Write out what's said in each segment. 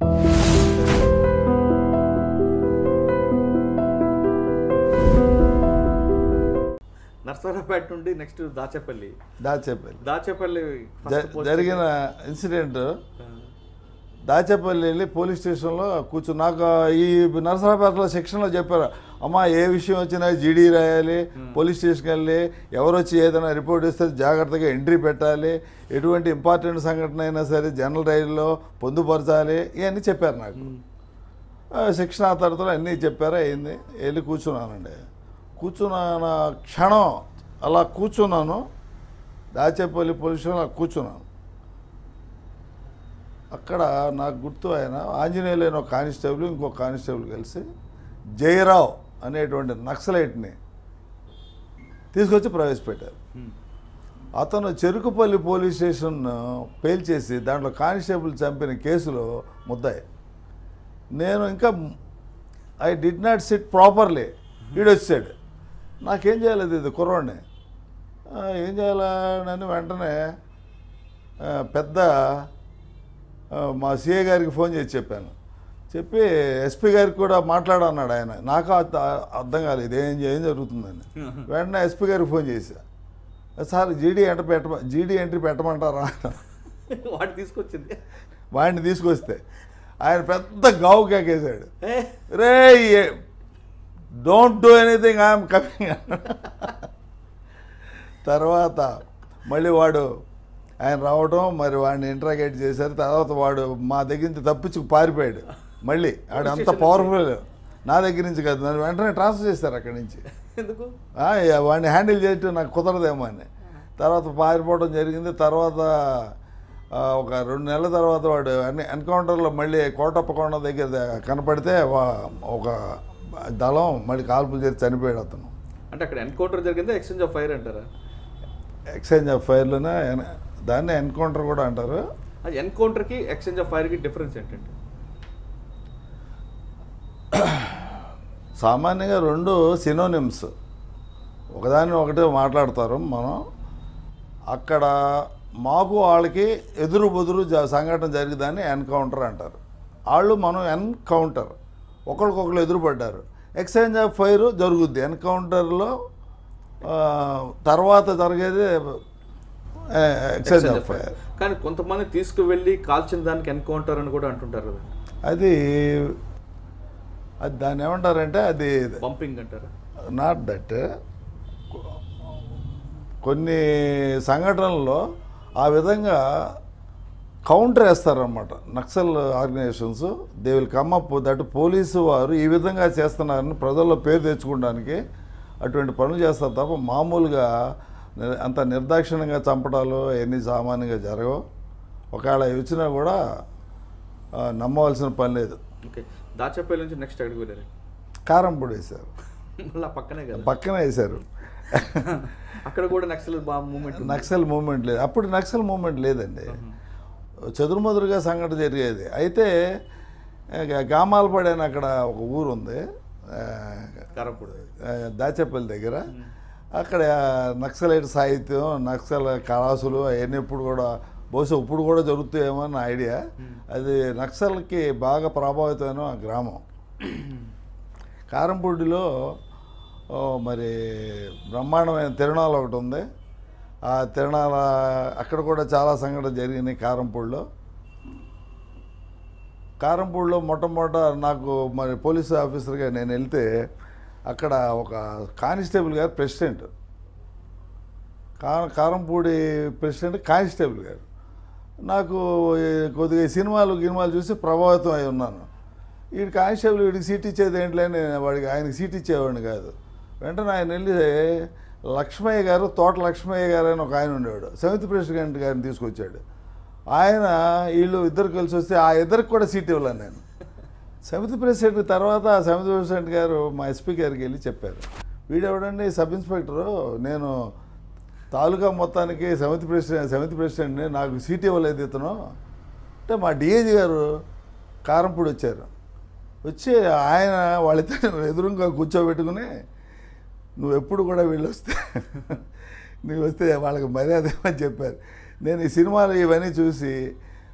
నర్సరావుపేట నుండి నెక్స్ట్ దాచేపల్లి దాచేపల్లి దాచేపల్లి జ- first post- జరిగిన ఇన్సిడెంట్ ఆ, దాచేపల్లి వెళ్ళి పోలీస్ స్టేషన్లో కూర్చో నాకు ఈ నరసరాపేటలో సెక్షన్లో చెప్పారు అమ్మా ఏ విషయం వచ్చినా జీడీ రాయాలి పోలీస్ స్టేషన్కి వెళ్ళి ఎవరు వచ్చి ఏదైనా రిపోర్ట్ ఇస్తే జాగ్రత్తగా ఎంట్రీ పెట్టాలి ఎటువంటి ఇంపార్టెంట్ సంఘటన అయినా సరే జనరల్ డైరీలో పొందుపరచాలి ఇవన్నీ చెప్పారు నాకు ఆ, శిక్షణ తరగతులు అన్నీ చెప్పారు అయింది వెళ్ళి కూర్చున్నానండి కూర్చున్న క్షణం అలా కూర్చున్నాను దాచేపల్లి పోలీస్ స్టేషన్లో కూర్చున్నాను అక్కడ నాకు గుర్తు ఆయన ఆంజనేయులు అయిన ఒక కానిస్టేబుల్ ఇంకో కానిస్టేబుల్ కలిసి జయరావ్ అనేటువంటి నక్సలైట్ని తీసుకొచ్చి ప్రవేశపెట్టారు ఉమ్, అతను చెరుకుపల్లి పోలీస్ స్టేషన్ పేల్చేసి దాంట్లో కానిస్టేబుల్ చంపిన కేసులో ముద్దాయి నేను ఇంకా I did not sit properly వీడొచ్చాడు నాకేం చేయాలి ఇది కుర్రోడిని ఆ, ఏం చేయాలని వెంటనే ఆ, పెద్ద ఆ, మా సిఏ గారికి ఫోన్ చేసి చెప్పాను చెప్పి ఎస్పీ గారికి కూడా మాట్లాడన్నాడు ఆయన నాకు అర్థ- అర్థం కాలేదు ఇదేం ఏం జరుగుతుందని వెంటనే ఎస్పీ గారికి ఫోన్ చేశా సార్ జీడీ ఎంటర్ పెట్ట జీడీ ఎంట్రీ పెట్టమంటారా వాడు తీసుకొచ్చింది వాడిని తీసుకొస్తే ఆయన పెద్ద గావు కేకేశాడు ఏ, రే don't do anything I'm coming తర్వాత మళ్ళీ వాడు ఆయన రావడం మరి వాడిని ఇంట్రాగేట్ చేశారు తర్వాత వాడు మా దగ్గర నుంచి తప్పించుకు పారిపోయాడు మళ్ళీ వాడు అంత పవర్ఫుల్ నా దగ్గర నుంచి కాదు నన్ను వెంటనే ట్రాన్స్ఫర్ చేశారు అక్కడి నుంచి ఎందుకు ఆ, ఇక వాడిని హ్యాండిల్ చేయటం నాకు కుదరదేమో అని తర్వాత పారిపోవడం జరిగింది తర్వాత ఆ, ఒక రెండు నెలల తర్వాత వాడు అన్ని ఎన్కౌంటర్లో మళ్ళీ కోటప్పకొండ దగ్గర కనపడితే వా- ఒక దళం మళ్ళీ కాల్పులు చేసి చనిపోయాడు అతను అంటే అక్కడ ఎన్కౌంటర్ జరిగిందా ఎక్స్చేంజ్ ఆఫ్ ఫైర్ అంటారా ఎక్స్చేంజ్ ఆఫ్ ఫైర్లోనే దాన్ని ఎన్కౌంటర్ కూడా అంటారు అది ఎన్కౌంటర్కి ఎక్స్చేంజ్ ఆఫ్ ఫైర్కి డిఫరెన్స్ ఏంటంటే సామాన్యంగా రెండు సినోనిమ్స్ ఒకదాని ఒకటే మాట్లాడతారు మనం అక్కడ మాకు వాళ్ళకి ఎదురు బెదురు జ- సంఘటన జరిగిందని ఎన్కౌంటర్ అంటారు వాళ్ళు మనం ఎన్కౌంటర్ ఒకరికొకరు ఎదురుపడ్డారు ఎక్స్చేంజ్ ఆఫ్ ఫైర్ జరుగుద్ది ఎన్కౌంటర్లో ఆ, తర్వాత జరిగేది ఎక్స్చేంజ్ ఆఫ్ ఫైర్ కానీ కొంతమంది తీసుకువెళ్ళి కాల్చిన దానికి ఎన్కౌంటర్ అని కూడా అంటుంటారు కదా అది అది దాన్ని ఏమంటారంటే అది బంపింగ్ అంటారా నాట్ దట్ కొన్ని సంఘటనల్లో ఆ విధంగా కౌంటర్ వేస్తారనమాట Naxal organisations they will come up that police వారు ఈ విధంగా చేస్తున్నారని ప్రజల్లో పేరు తెచ్చుకోవడానికి అటువంటి పనులు చేస్తారు తప్ప మామూలుగా ని- అంత నిర్దాక్షిణ్యంగా చంపడాలు అవన్నీ సామాన్యంగా జరగవు ఒకవేళ అవి వచ్చినా కూడా ఆ, నమ్మవలసిన పని లేదు ఓకే దాచేపల్లి నుంచి నెక్స్ట్ ఎక్కడికి వెళ్ళారు కారం పొడి వేశారు మళ్ళీ పక్కనే కదా పక్కన వేశారు అక్కడ కూడా Naxal bomb moment Naxal moment లేదు అప్పుడు నక్సల్ మూమెంట్ లేదండి చెదురుమదురుగా సంఘటన జరిగేది అయితే ఆ, గామాలపాడు అని అక్కడ ఒక ఊరు ఉంది ఆ, కారపూడి ఆ, దాచేపల్లి దగ్గర అక్కడ నక్సలైట్ సాహిత్యం నక్సల్ కళాసులు అవన్నీ ఇప్పుడు కూడా బహుశా ఇప్పుడు కూడా జరుగుతాయేమో అని నా ఐడియా అది నక్సల్కి బాగా ప్రభావితమైన ఆ గ్రామం కారంపూడిలో ఓ, మరి బ్రహ్మాండమైన తిరణాలు ఒకటి ఉంది ఆ తిరణాల అక్కడ కూడా చాలా సంఘటన జరిగినాయి కారంపూడిలో కారంపూడిలో మొట్టమొదట నాకు మరి పోలీస్ ఆఫీసర్గా నేను వెళ్తే అక్కడ ఒక కానిస్టేబుల్ గారు ప్రెసిడెంట్ కా కారంపూడి ప్రెసిడెంట్ కానిస్టేబుల్ గారు నాకు ఈ కొద్దిగా ఈ సినిమాలు గినిమాలు చూసి ప్రభావితం అయి ఉన్నాను వీడి కానిస్టేబుల్ వీడికి సీట్ ఇచ్చేది ఏంటి అని వాడికి ఆయనకి సీట్ ఇచ్చేవాడిని కాదు వెంటనే ఆయన వెళ్ళి లక్ష్మయ్య గారు తోట లక్ష్మయ్య గారు అని ఒక ఆయన ఉండేవాడు సెవెంత్ ప్రెసిడెంట్ గారిని తీసుకొచ్చాడు ఆయన వీళ్ళు ఇద్దరు కలిసి వస్తే ఆ ఇద్దరికి కూడా సీట్ ఇవ్వలేను నేను సెవెంత్ ప్రెసిడెంట్ తర్వాత ఆ సెవెంత్ ప్రెసిడెంట్ గారు మా ఎస్పీ గారికి వెళ్ళి చెప్పారు వీడెవడండి సబ్ ఇన్స్పెక్టరు నేను తాలూకా మొత్తానికి సెవెంత్ ప్రెసిడెంట్ సెవెంత్ ప్రెసిడెంట్ని నాకు సీట్ ఇవ్వలేదు ఇతను అంటే మా డిఏజీ గారు కారంపూడి వచ్చారు వచ్చి ఆయన వాళ్ళిద్దరు ఎదురుగా కూర్చోబెట్టుకుని నువ్వు ఎప్పుడు కూడా వీళ్ళు వస్తే నువ్వు వస్తే వాళ్ళకి మర్యాద ఇవ్వని చెప్పారు నేను ఈ సినిమాలు ఇవన్నీ చూసి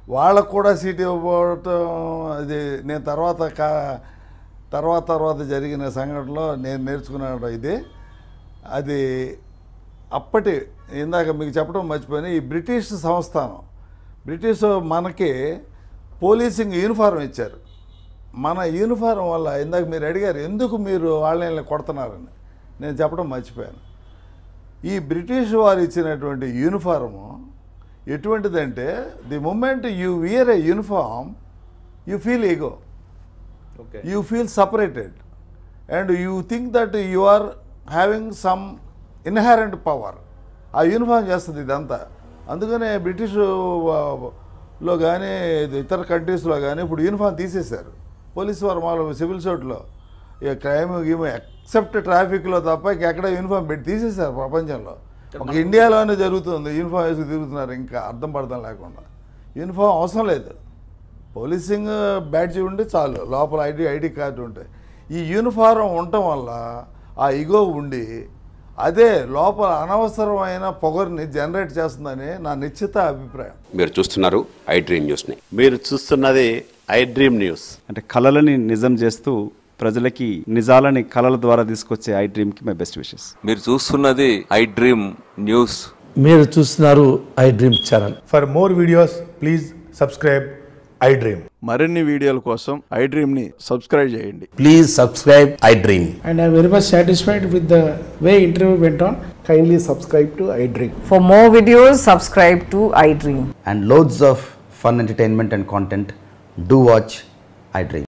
వాళ్ళకు కూడా సీట్ ఇవ్వబోవటం అది నేను తర్వాత కా తర్వాత తర్వాత జరిగిన సంఘటనలో నేను నేర్చుకున్న ఇది అది అప్పటి ఇందాక మీకు చెప్పడం మర్చిపోయిన ఈ బ్రిటిష్ సంస్థానం బ్రిటిష్ మనకి పోలీసింగ్ యూనిఫారం ఇచ్చారు మన యూనిఫారం వల్ల ఇందాక మీరు అడిగారు ఎందుకు మీరు వాళ్ళని కొడుతున్నారని నేను చెప్పడం మర్చిపోయాను ఈ బ్రిటిష్ వారు ఇచ్చినటువంటి యూనిఫారము ఎటువంటిదంటే the moment you wear a uniform you feel ego okay you feel separated and you think that you are having some inherent power ఆ యూనిఫామ్ చేస్తుంది ఇదంతా అందుకనే బ్రిటిష్ వా- లో కానీ ఇతర కంట్రీస్లో కానీ ఇప్పుడు యూనిఫామ్ తీసేశారు పోలీసు వారు మాలో సివిల్ సోట్లో ఇక క్రైమ్ గీమ్ ఎక్సెప్ట్ ట్రాఫిక్లో తప్ప ఇక ఎక్కడ యూనిఫామ్ పెట్టి తీసేశారు ప్రపంచంలో ఒక ఇండియాలోనే జరుగుతుంది యూనిఫామ్ వేసి తిరుగుతున్నారు ఇంకా అర్థం పడతాం లేకుండా యూనిఫామ్ అవసరం లేదు పోలీసింగ్ బ్యాడ్జీ ఉంటే చాలు లోపల ఐడి ఐడి కార్డు ఉంటే ఈ యూనిఫారం ఉండటం వల్ల ఆ ఇగో ఉండి అదే లోపల అనవసరమైన పొగరుని జనరేట్ చేస్తుందని నా నిశ్చిత అభిప్రాయం మీరు చూస్తున్నారు ఐ డ్రీమ్ న్యూస్ని మీరు చూస్తున్నది ఐ డ్రీమ్ న్యూస్ అంటే కళలని నిజం చేస్తూ ప్రజలకి నిజాలని కళల ద్వారా తీసుకొచ్చే ఐ డ్రీమ్కి మై బెస్ట్ విషెస్ మీరు చూస్తున్నది ఐ డ్రీమ్ న్యూస్ మీరు చూస్తున్నారు iDream channel For more videos, please subscribe iDream. మరిన్ని వీడియోల కోసం ఐ డ్రీమ్ని సబ్స్క్రైబ్ చేయండి please subscribe iDream and I'm very much satisfied with the way interview went on. Kindly subscribe to iDream. For more videos, subscribe to iDream. and loads of fun entertainment and content, do watch iDream.